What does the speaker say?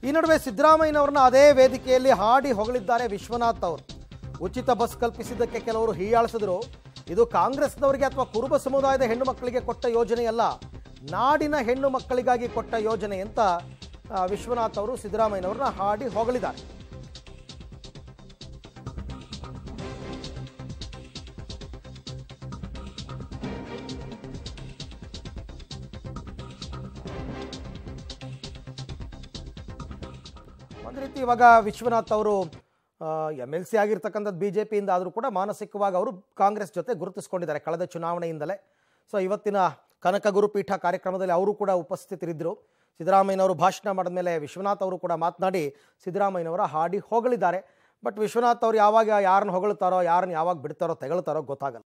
ಈ ನಡುವೆ ಸಿದ್ದರಾಮಯ್ಯನವ್ರನ್ನ ಅದೇ ವೇದಿಕೆಯಲ್ಲಿ ಹಾಡಿ ಹೊಗಳಿದ್ದಾರೆ ವಿಶ್ವನಾಥ್ ಅವರು ಉಚಿತ ಬಸ್ ಕಲ್ಪಿಸಿದ್ದಕ್ಕೆ ಕೆಲವರು ಹೀಯಾಳಿಸಿದ್ರು ಇದು ಕಾಂಗ್ರೆಸ್ನವರಿಗೆ ಅಥವಾ ಕುರುಬ ಸಮುದಾಯದ ಹೆಣ್ಣು ಮಕ್ಕಳಿಗೆ ಕೊಟ್ಟ ಯೋಜನೆಯಲ್ಲ ನಾಡಿನ ಹೆಣ್ಣು ಮಕ್ಕಳಿಗಾಗಿ ಕೊಟ್ಟ ಯೋಜನೆ ಅಂತ ಆ, ವಿಶ್ವನಾಥ್ ಅವರು ಸಿದ್ದರಾಮಯ್ಯನವ್ರನ್ನ ಹಾಡಿ ಹೊಗಳಿದ್ದಾರೆ ಒಂದು ರೀತಿ ಇವಾಗ ವಿಶ್ವನಾಥ್ ಅವರು ಎಮ್ ಎಲ್ ಸಿ ಆಗಿರ್ತಕ್ಕಂಥದ್ದು ಬಿ ಜೆ ಪಿಯಿಂದ ಆದರೂ ಕೂಡ ಮಾನಸಿಕವಾಗಿ ಅವರು ಕಾಂಗ್ರೆಸ್ ಜೊತೆ ಗುರುತಿಸ್ಕೊಂಡಿದ್ದಾರೆ ಕಳೆದ ಚುನಾವಣೆಯಿಂದಲೇ ಸೊ ಇವತ್ತಿನ ಕನಕ ಗುರುಪೀಠ ಕಾರ್ಯಕ್ರಮದಲ್ಲಿ ಅವರು ಕೂಡ ಉಪಸ್ಥಿತರಿದ್ದರು ಸಿದ್ದರಾಮಯ್ಯನವರು ಭಾಷಣ ಮಾಡಿದ ಮೇಲೆ ವಿಶ್ವನಾಥ್ ಅವರು ಕೂಡ ಮಾತನಾಡಿ ಸಿದ್ದರಾಮಯ್ಯನವರ ಹಾಡಿ ಹೊಗಳಿದ್ದಾರೆ ಬಟ್ ವಿಶ್ವನಾಥ್ ಅವರು ಯಾವಾಗ ಯಾರನ್ನ ಹೊಗಳ್ತಾರೋ ಯಾರನ್ನ ಯಾವಾಗ ಬಿಡ್ತಾರೋ ತೆಗಳ್ತಾರೋ ಗೊತ್ತಾಗಲ್ಲ